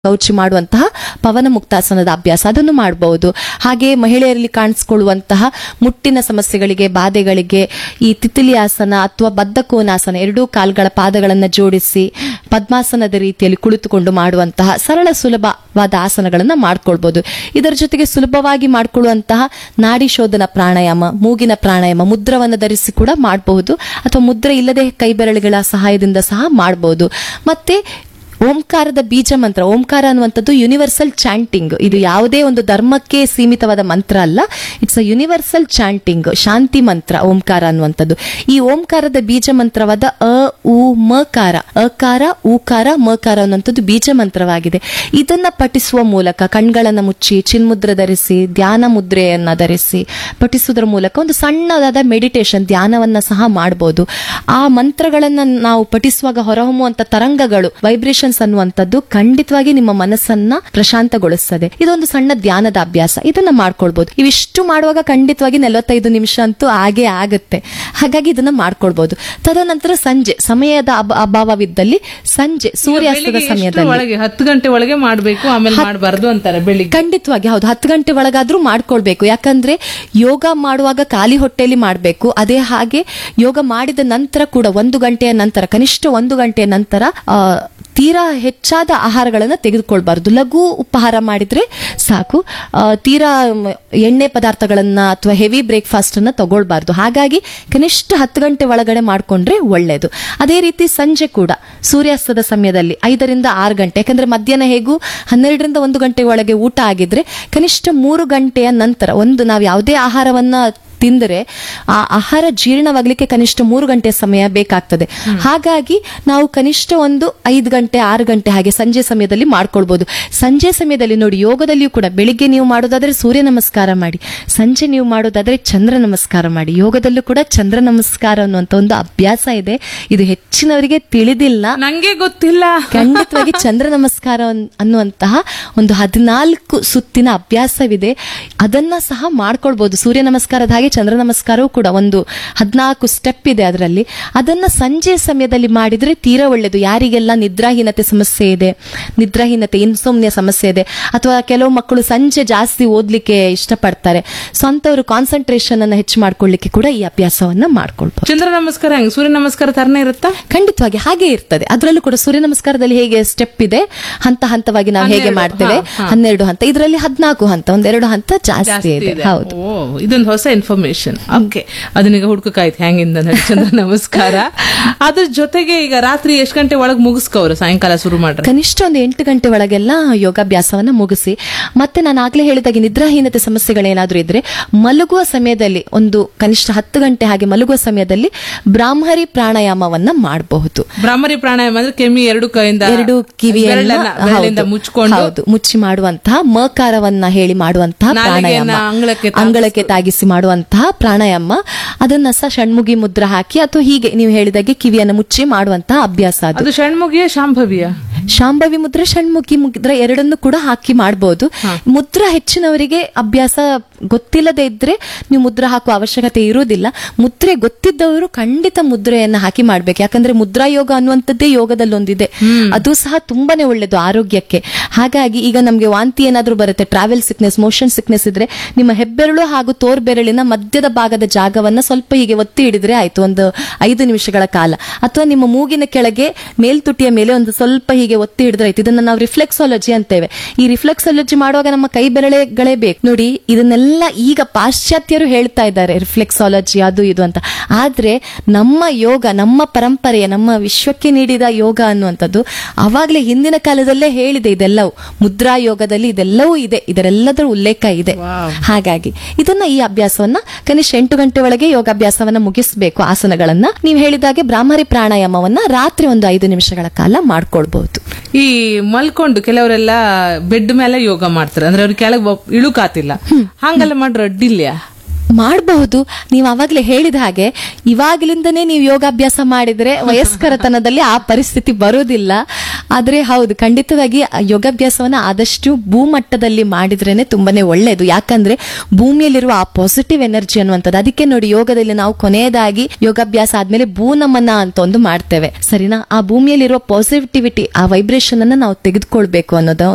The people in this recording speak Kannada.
ಕೌಚಿ ಮಾಡುವಂತಹ ಪವನ ಮುಕ್ತಾಸನದ ಅಭ್ಯಾಸ ಅದನ್ನು ಮಾಡಬಹುದು ಹಾಗೆ ಮಹಿಳೆಯರಲ್ಲಿ ಕಾಣಿಸ್ಕೊಳ್ಳುವಂತಹ ಮುಟ್ಟಿನ ಸಮಸ್ಯೆಗಳಿಗೆ ಬಾಧೆಗಳಿಗೆ ಈ ತಿತಿಲಿ ಆಸನ ಅಥವಾ ಬದ್ಧಕೋನಾಸನ ಎರಡೂ ಕಾಲ್ಗಳ ಪಾದಗಳನ್ನು ಜೋಡಿಸಿ ಪದ್ಮಾಸನದ ರೀತಿಯಲ್ಲಿ ಕುಳಿತುಕೊಂಡು ಮಾಡುವಂತಹ ಸರಳ ಸುಲಭವಾದ ಆಸನಗಳನ್ನು ಮಾಡ್ಕೊಳ್ಬಹುದು ಇದರ ಜೊತೆಗೆ ಸುಲಭವಾಗಿ ಮಾಡಿಕೊಳ್ಳುವಂತಹ ನಾಡಿ ಶೋಧನ ಪ್ರಾಣಾಯಾಮ ಮೂಗಿನ ಪ್ರಾಣಾಯಾಮ ಮುದ್ರವನ್ನು ಧರಿಸಿ ಕೂಡ ಮಾಡಬಹುದು ಅಥವಾ ಮುದ್ರೆ ಇಲ್ಲದೆ ಕೈಬೆರಳುಗಳ ಸಹಾಯದಿಂದ ಸಹ ಮಾಡಬಹುದು ಮತ್ತೆ ಓಂಕಾರದ ಬೀಜ ಮಂತ್ರ ಓಂಕಾರ ಅನ್ನುವಂಥದ್ದು ಯುನಿವರ್ಸಲ್ ಚಾಂಟಿಂಗ್ ಇದು ಯಾವುದೇ ಒಂದು ಧರ್ಮಕ್ಕೆ ಸೀಮಿತವಾದ ಮಂತ್ರ ಅಲ್ಲ ಇಟ್ಸ್ ಅ ಯುನಿವರ್ಸಲ್ ಚಾಂಟಿಂಗ್ ಶಾಂತಿ ಮಂತ್ರ ಓಂಕಾರ ಅನ್ನುವಂಥದ್ದು ಈ ಓಂಕಾರದ ಬೀಜ ಮಂತ್ರವಾದ ಅ ಉ ಮಕಾರ ಅಕಾರ ಉಕಾರ ಮಕಾರ ಅನ್ನುವಂಥದ್ದು ಬೀಜ ಮಂತ್ರವಾಗಿದೆ ಇದನ್ನ ಪಠಿಸುವ ಮೂಲಕ ಕಣ್ಗಳನ್ನ ಮುಚ್ಚಿ ಚಿನ್ಮುದ್ರೆ ಧರಿಸಿ ಧ್ಯಾನ ಮುದ್ರೆಯನ್ನ ಧರಿಸಿ ಪಠಿಸುವುದರ ಮೂಲಕ ಒಂದು ಸಣ್ಣದಾದ ಮೆಡಿಟೇಷನ್ ಧ್ಯಾನವನ್ನ ಸಹ ಮಾಡಬಹುದು ಆ ಮಂತ್ರಗಳನ್ನ ನಾವು ಪಠಿಸುವಾಗ ಹೊರಹೊಮ್ಮುವಂತ ತರಂಗಗಳು ವೈಬ್ರೇಷನ್ಸ್ ಅನ್ನುವಂಥದ್ದು ಖಂಡಿತವಾಗಿ ನಿಮ್ಮ ಮನಸ್ಸನ್ನ ಪ್ರಶಾಂತಗೊಳಿಸ್ತದೆ ಇದೊಂದು ಸಣ್ಣ ಧ್ಯಾನದ ಅಭ್ಯಾಸ ಇದನ್ನ ಮಾಡ್ಕೊಳ್ಬಹುದು ಇವಿಷ್ಟು ಮಾಡುವಾಗ ಖಂಡಿತವಾಗಿ ನಲವತ್ತೈದು ನಿಮಿಷ ಅಂತೂ ಆಗೇ ಆಗುತ್ತೆ ಹಾಗಾಗಿ ಇದನ್ನ ಮಾಡ್ಕೊಳ್ಬಹುದು ತದನಂತರ ಸಂಜೆ ಸಮಯದ ಅಭ- ಅಭಾವವಿದ್ದಲ್ಲಿ ಸಂಜೆ ಸೂರ್ಯಾಸ್ತದ ಬೆಳಿಗ್ಗೆ ಎಷ್ಟು ಸಮಯದಲ್ಲಿ ಒಳಗೆ ಹತ್ತು ಗಂಟೆ ಒಳಗೆ ಮಾಡ್ಬೇಕು ಆಮೇಲೆ ಮಾಡಬಾರ್ದು ಅಂತಾರೆ ಬೆಳಿಗ್ಗೆ ಖಂಡಿತವಾಗಿ ಹೌದು ಹತ್ತು ಗಂಟೆ ಒಳಗಾದ್ರೂ ಮಾಡ್ಕೊಳ್ಬೇಕು ಯಾಕಂದ್ರೆ ಯೋಗ ಮಾಡುವಾಗ ಖಾಲಿ ಹೊಟ್ಟೆಯಲ್ಲಿ ಮಾಡಬೇಕು ಅದೇ ಹಾಗೆ ಯೋಗ ಮಾಡಿದ ನಂತರ ಕೂಡ ಒಂದು ಗಂಟೆಯ ನಂತರ ಕನಿಷ್ಠ ಒಂದು ಗಂಟೆಯ ನಂತರ ಆ, ತೀರಾ ಹೆಚ್ಚಾದ ಆಹಾರಗಳನ್ನು ತೆಗೆದುಕೊಳ್ಬಾರ್ದು ಲಘು ಉಪಹಾರ ಮಾಡಿದ್ರೆ ಸಾಕು ಆ, ತೀರಾ ಮ್, ಎಣ್ಣೆ ಪದಾರ್ಥಗಳನ್ನ ಅಥವಾ ಹೆವಿ ಬ್ರೇಕ್ಫಾಸ್ಟ್ ಅನ್ನ ತಗೊಳ್ಬಾರ್ದು ಹಾಗಾಗಿ ಕನಿಷ್ಠ ಹತ್ತು ಗಂಟೆ ಒಳಗಡೆ ಮಾಡ್ಕೊಂಡ್ರೆ ಒಳ್ಳೆಯದು ಅದೇ ರೀತಿ ಸಂಜೆ ಕೂಡ ಸೂರ್ಯಾಸ್ತದ ಸಮಯದಲ್ಲಿ ಐದರಿಂದ ಆರು ಗಂಟೆ ಯಾಕಂದ್ರೆ ಮಧ್ಯಾಹ್ನ ಹೇಗೂ ಹನ್ನೆರಡರಿಂದ ಒಂದು ಗಂಟೆ ಒಳಗೆ ಊಟ ಆಗಿದ್ರೆ ಕನಿಷ್ಠ ಮೂರು ಗಂಟೆಯ ನಂತರ ಒಂದು ನಾವು ಯಾವುದೇ ಆಹಾರವನ್ನ ತಿಂದರೆ ಆ ಆಹಾರ ಜೀರ್ಣವಾಗ್ಲಿಕ್ಕೆ ಕನಿಷ್ಠ ಮೂರು ಗಂಟೆ ಸಮಯ ಬೇಕಾಗ್ತದೆ ಹಾಗಾಗಿ ನಾವು ಕನಿಷ್ಠ ಒಂದು ಐದು ಗಂಟೆ ಆರು ಗಂಟೆ ಹಾಗೆ ಸಂಜೆ ಸಮಯದಲ್ಲಿ ಮಾಡ್ಕೊಳ್ಬಹುದು ಸಂಜೆ ಸಮಯದಲ್ಲಿ ನೋಡಿ ಯೋಗದಲ್ಲಿಯೂ ಕೂಡ ಬೆಳಿಗ್ಗೆ ನೀವು ಮಾಡೋದಾದ್ರೆ ಸೂರ್ಯ ನಮಸ್ಕಾರ ಮಾಡಿ ಸಂಜೆ ನೀವು ಮಾಡೋದಾದ್ರೆ ಚಂದ್ರ ನಮಸ್ಕಾರ ಮಾಡಿ ಯೋಗದಲ್ಲೂ ಕೂಡ ಚಂದ್ರ ನಮಸ್ಕಾರ ಅನ್ನುವಂತ ಒಂದು ಅಭ್ಯಾಸ ಇದೆ ಇದು ಹೆಚ್ಚಿನವರಿಗೆ ತಿಳಿದಿಲ್ಲ ನಂಗೆ ಗೊತ್ತಿಲ್ಲ ಖಂಡಿತವಾಗಿ ಚಂದ್ರ ನಮಸ್ಕಾರ ಅನ್- ಅನ್ನುವಂತಹ ಒಂದು ಹದಿನಾಲ್ಕು ಸುತ್ತಿನ ಅಭ್ಯಾಸವಿದೆ ಅದನ್ನ ಸಹ ಮಾಡ್ಕೊಳ್ಬಹುದು ಸೂರ್ಯ ನಮಸ್ಕಾರದ ಹಾಗೆ ಚಂದ್ರ ನಮಸ್ಕಾರವೂ ಕೂಡ ಒಂದು ಹದಿನಾಲ್ಕು ಸ್ಟೆಪ್ ಇದೆ ಅದರಲ್ಲಿ ಅದನ್ನ ಸಂಜೆ ಸಮಯದಲ್ಲಿ ಮಾಡಿದ್ರೆ ತೀರಾ ಒಳ್ಳೆಯದು ಯಾರಿಗೆಲ್ಲ ನಿದ್ರಾಹೀನತೆ ಸಮಸ್ಯೆ ಇದೆ ನಿದ್ರಾಹೀನತೆ ಇನ್ಸೋಮ್ನಿಯ ಸಮಸ್ಯೆ ಇದೆ ಅಥವಾ ಕೆಲವು ಮಕ್ಕಳು ಸಂಜೆ ಜಾಸ್ತಿ ಓದ್ಲಿಕ್ಕೆ ಇಷ್ಟಪಡ್ತಾರೆ ಸೊ ಅಂತವರು ಕಾನ್ಸಂಟ್ರೇಷನ್ ಅನ್ನ ಹೆಚ್ಚು ಮಾಡ್ಕೊಳ್ಳಿಕ್ಕೆ ಕೂಡ ಈ ಅಭ್ಯಾಸವನ್ನ ಮಾಡ್ಕೊಳ್ಬಹುದು ಚಂದ್ರ ನಮಸ್ಕಾರ ಹೆಂಗ್ ಸೂರ್ಯ ನಮಸ್ಕಾರ ತರನೇ ಇರುತ್ತಾ ಖಂಡಿತವಾಗಿ ಹಾಗೆ ಇರ್ತದೆ ಅದರಲ್ಲೂ ಕೂಡ ಸೂರ್ಯ ನಮಸ್ಕಾರದಲ್ಲಿ ಹೇಗೆ ಸ್ಟೆಪ್ ಇದೆ ಹಂತ ಹಂತವಾಗಿ ನಾವು ಹೇಗೆ ಹನ್ನೆರಡು, ಮಾಡ್ತೇವೆ ಹಾ, ಹಾ. ಹನ್ನೆರಡು ಹಂತ ಇದರಲ್ಲಿ ಹದಿನಾಲ್ಕು ಹಂತ ಒಂದೆರಡು ಹಂತ ಜಾಸ್ತಿ ಜಾಸ್ತಿ ಇದೆ ಇದೆ. ಹೌದು ಓ ಇದೊಂದು ಹೊಸ ಇನ್ಫಾರ್ಮೇಶನ್ ಓಕೆ ಅದನ್ನೀಗ ಹುಡ್ಕಕ್ಕಾಯ್ತು ಹೆಂಗಿಂದ ನಡಿ ಚಂದ್ರ ನಮಸ್ಕಾರ ಅದ್ರ ಜೊತೆಗೆ ಈಗ ರಾತ್ರಿ ಎಷ್ಟ್ ಗಂಟೆ ಒಳಗೆ ಮುಗಿಸ್ಕವ್ರು ಸಾಯಂಕಾಲ ಶುರು ಮಾಡ್ರೆ ಕನಿಷ್ಠ ಒಂದು ಎಂಟು ಗಂಟೆ ಒಳಗೆಲ್ಲ ಯೋಗಾಭ್ಯಾಸವನ್ನ ಮುಗಿಸಿ ಮತ್ತೆ ನಾನು ಆಗ್ಲೇ ಹೇಳಿದಾಗೆ ನಿದ್ರಾಹೀನತೆ ಸಮಸ್ಯೆಗಳೇನಾದ್ರೂ ಇದ್ರೆ ಮಲಗುವ ಸಮಯದಲ್ಲಿ ಒಂದು ಕನಿಷ್ಠ ಹತ್ತು ಗಂಟೆ ಹಾಗೆ ಮಲಗುವ ಸಮಯದಲ್ಲಿ ಬ್ರಾಹ್ಮರಿ ಪ್ರಾಣಾಯಾಮವನ್ನ ಮಾಡಬಹುದು ಬ್ರಾಹ್ಮರಿ ಪ್ರಾಣಾಯಾಮ ಅಂದ್ರೆ ಕೆಮ್ಮಿ ಎರಡು ಕೈಯಿಂದ ಎರಡು ಕಿವಿಯನ್ನ ಬೆರಳನ್ನ- ಬೆರಳಿಂದ ಹೌದು, ಮುಚ್ಕೊಂಡು ಹೌದು ಮುಚ್ಚಿ ಮಾಡುವಂತಹ ಮಕಾರವನ್ನ ಹೇಳಿ ಮಾಡುವಂತಹ ನಾಲಿಗೆಯನ್ನ ಪ್ರಾಣಾಯಾಮ ಅಂಗಳಕ್ಕೆ ತಾಗಿಸಿ- ಅಂಗಳಕ್ಕೆ ತಾಗಿಸಿ ಮಾಡುವಂತಹ ಪ್ರಾಣಾಯಾಮ ಅದನ್ನ ಸಹ ಷಣ್ಮುಗಿ ಮುದ್ರ ಹಾಕಿ ಅಥವಾ ಹೀಗೆ ನೀವು ಹೇಳಿದಾಗೆ ಕಿವಿಯನ್ನು ಮುಚ್ಚಿ ಮಾಡುವಂತಹ ಅಭ್ಯಾಸ ಅದು ಅದು ಷಣ್ಮುಗಿಯ ಶಾಂಭವಿಯ ಶಾಂಭವಿ ಮುದ್ರೆ ಷಣ್ಮುಖಿ ಮುದ್ರೆ ಎರಡನ್ನು ಕೂಡ ಹಾಕಿ ಮಾಡಬಹುದು ಮುದ್ರ ಹೆಚ್ಚಿನವರಿಗೆ ಅಭ್ಯಾಸ ಗೊತ್ತಿಲ್ಲದೆ ಇದ್ರೆ ನೀವು ಮುದ್ರ ಹಾಕುವ ಅವಶ್ಯಕತೆ ಇರುವುದಿಲ್ಲ ಮುದ್ರೆ ಗೊತ್ತಿದ್ದವರು ಖಂಡಿತ ಮುದ್ರೆಯನ್ನ ಹಾಕಿ ಮಾಡ್ಬೇಕು ಯಾಕಂದ್ರೆ ಮುದ್ರಾ ಯೋಗ ಅನ್ನುವಂಥದ್ದೇ ಯೋಗದಲ್ಲಿ ಒಂದಿದೆ ಅದು ಸಹ ತುಂಬಾನೇ ಒಳ್ಳೇದು ಆರೋಗ್ಯಕ್ಕೆ ಹಾಗಾಗಿ ಈಗ ನಮ್ಗೆ ವಾಂತಿ ಏನಾದ್ರೂ ಬರುತ್ತೆ ಟ್ರಾವೆಲ್ ಸಿಕ್ನೆಸ್ ಮೋಷನ್ ಸಿಕ್ನೆಸ್ ಇದ್ರೆ ನಿಮ್ಮ ಹೆಬ್ಬೆರಳು ಹಾಗೂ ತೋರ್ಬೆರಳಿನ ಮಧ್ಯದ ಭಾಗದ ಜಾಗವನ್ನ ಸ್ವಲ್ಪ ಹೀಗೆ ಒತ್ತಿ ಹಿಡಿದ್ರೆ ಆಯ್ತು ಒಂದು ಐದು ನಿಮಿಷಗಳ ಕಾಲ ಅಥವಾ ನಿಮ್ಮ ಮೂಗಿನ ಕೆಳಗೆ ಮೇಲ್ತುಟಿಯ ಮೇಲೆ ಒಂದು ಸ್ವಲ್ಪ ಹೀಗೆ ಒತ್ತಿ ಹಿಡಿದ್ರೆ ಆಯ್ತು ಇದನ್ನ ನಾವು ರಿಫ್ಲೆಕ್ಸಾಲಜಿ ಅಂತೇವೆ ಈ ರಿಫ್ಲೆಕ್ಸಾಲಜಿ ಮಾಡುವಾಗ ನಮ್ಮ ಕೈ ಬೆರಳೆಗಳೇ ಬೇಕು ನೋಡಿ ಇದನ್ನೆಲ್ಲ ಈಗ ಪಾಶ್ಚಾತ್ಯರು ಹೇಳ್ತಾ ಇದ್ದಾರೆ ರಿಫ್ಲೆಕ್ಸಾಲಜಿ ಅದು ಇದು ಅಂತ ಆದ್ರೆ ನಮ್ಮ ಯೋಗ ನಮ್ಮ ಪರಂಪರೆಯ ನಮ್ಮ ವಿಶ್ವಕ್ಕೆ ನೀಡಿದ ಯೋಗ ಅನ್ನುವಂಥದ್ದು ಅವಾಗ್ಲೇ ಹಿಂದಿನ ಕಾಲದಲ್ಲೇ ಹೇಳಿದೆ ಇದೆಲ್ಲವೂ ಮುದ್ರಾ ಯೋಗದಲ್ಲಿ ಇದೆಲ್ಲವೂ ಇದೆ ಇದರೆಲ್ಲದರ ಉಲ್ಲೇಖ ಇದೆ ಹಾಗಾಗಿ ಇದನ್ನ ಈ ಅಭ್ಯಾಸವನ್ನ ಕನಿಷ್ಠ ಎಂಟು ಗಂಟೆ ಒಳಗೆ ಯೋಗಾಭ್ಯಾಸವನ್ನ ಮುಗಿಸಬೇಕು ಆಸನಗಳನ್ನ ನೀವು ಹೇಳಿದಾಗೆ ಬ್ರಾಹ್ಮರಿ ಪ್ರಾಣಾಯಾಮವನ್ನ ರಾತ್ರಿ ಒಂದು ಐದು ನಿಮಿಷಗಳ ಕಾಲ ಮಾಡ್ಕೊಳ್ಬಹುದು ಈ ಮಲ್ಕೊಂಡು ಕೆಲವರೆಲ್ಲ ಬೆಡ್ ಮೇಲೆ ಯೋಗ ಮಾಡ್ತಾರೆ ಅಂದ್ರೆ ಅವ್ರಿಗೆ ಕೆಳಗೆ ಇಳುಕಾತಿಲ್ಲ ಹಂಗೆಲ್ಲ ಮಾಡ್ರ ಅಡ್ಡಿಲ್ಯಾ ಮಾಡಬಹುದು ನೀವು ಅವಾಗ್ಲೇ ಹೇಳಿದ ಹಾಗೆ ಇವಾಗಲಿಂದನೇ ನೀವು ಯೋಗಾಭ್ಯಾಸ ಮಾಡಿದ್ರೆ ವಯಸ್ಕರತನದಲ್ಲಿ ಆ ಪರಿಸ್ಥಿತಿ ಬರೋದಿಲ್ಲ ಆದ್ರೆ ಹೌದು ಖಂಡಿತವಾಗಿ ಆ ಯೋಗಾಭ್ಯಾಸವನ್ನ ಆದಷ್ಟು ಭೂಮಟ್ಟದಲ್ಲಿ ಮಾಡಿದ್ರೇನೆ ತುಂಬಾನೇ ಒಳ್ಳೆಯದು ಯಾಕಂದ್ರೆ ಭೂಮಿಯಲ್ಲಿರುವ ಆ ಪಾಸಿಟಿವ್ ಎನರ್ಜಿ ಅನ್ನುವಂಥದ್ದು ಅದಕ್ಕೆ ನೋಡಿ ಯೋಗದಲ್ಲಿ ನಾವು ಕೊನೆಯದಾಗಿ ಯೋಗಾಭ್ಯಾಸ ಆದ್ಮೇಲೆ ಭೂನಮನ ಅಂತ ಒಂದು ಮಾಡ್ತೇವೆ ಸರಿನಾ ಆ ಭೂಮಿಯಲ್ಲಿರುವ ಪಾಸಿಟಿವಿಟಿ ಆ ವೈಬ್ರೇಷನ್ ಅನ್ನ ನಾವು ತೆಗೆದುಕೊಳ್ಬೇಕು ಅನ್ನೋದು